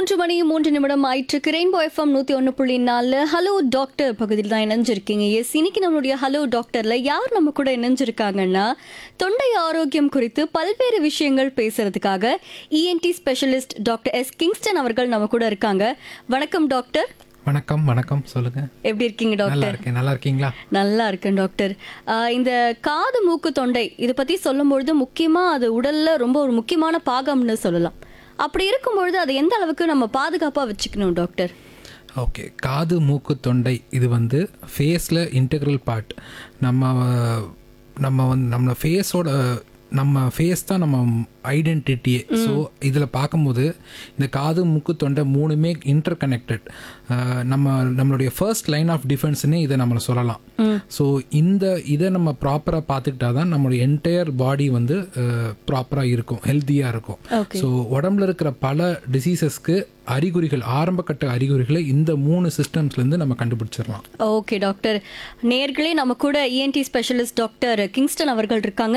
மூன்று மணி மூன்று நிமிடம் ஆயிற்றுக்கு ரெயின்போ எஃப்எம் நூத்தி ஒன்று புள்ளி நாலு ஹலோ டாக்டர் பகுதியில் தான் இணைஞ்சிருக்கீங்க எஸ் இன்னைக்கு நம்மளுடைய ஹலோ டாக்டர்ல யார் நம்ம கூட இணைஞ்சிருக்காங்கன்னா தொண்டை ஆரோக்கியம் குறித்து பல்வேறு விஷயங்கள் பேசுறதுக்காக ENT specialist doctor S Kingston அவர்கள் நம்ம கூட இருக்காங்க வணக்கம் டாக்டர் வணக்கம் வணக்கம் சொல்லுங்க எப்படி இருக்கீங்க நல்லா டாக்டர் இருக்கேன் நல்லா இருக்கீங்களா நல்லா இருக்கேன் டாக்டர் ஆஹ் இந்த காது மூக்கு தொண்டை இதை பத்தி சொல்லும்பொழுது முக்கியமா அது உடல்ல ரொம்ப ஒரு முக்கியமான பாகம்னு சொல்லலாம் அப்படி இருக்கும்பொழுது அதை எந்த அளவுக்கு நம்ம பாதுகாப்பா வச்சுக்கணும் டாக்டர் ஓகே காது மூக்கு தொண்டை இது வந்து ஃபேஸில் இன்டெக்ரல் பார்ட் நம்ம நம்ம வந்து நம்ம ஃபேஸோட நம்ம ஃபேஸ் தான் நம்ம ஐடென்டிட்டியே ஸோ இதில் பார்க்கும்போது இந்த காது மூக்கு தொண்டை மூணுமே இன்டர் கனெக்டட் நம்ம நம்மளுடைய ஃபர்ஸ்ட் லைன் ஆஃப் டிஃபென்ஸ்னே இதை நம்ம சொல்லலாம் ஸோ இந்த இதை நம்ம ப்ராப்பராக பார்த்துக்கிட்டா தான் நம்மளுடைய என்டையர் பாடி வந்து ப்ராப்பராக இருக்கும் ஹெல்த்தியாக இருக்கும் Okay. ஸோ உடம்புல இருக்கிற பல டிசீசஸ்க்கு அறிகுறிகள் ஆரம்பகட்ட அறிகுறிகளை இந்த மூணு சிஸ்டம்ஸ்லேருந்து நம்ம கண்டுபிடிச்சிடலாம் ஓகே டாக்டர் நேர்களே நம்ம கூட இஎன்டி ஸ்பெஷலிஸ்ட் டாக்டர் கிங்ஸ்டன் அவர்கள் இருக்காங்க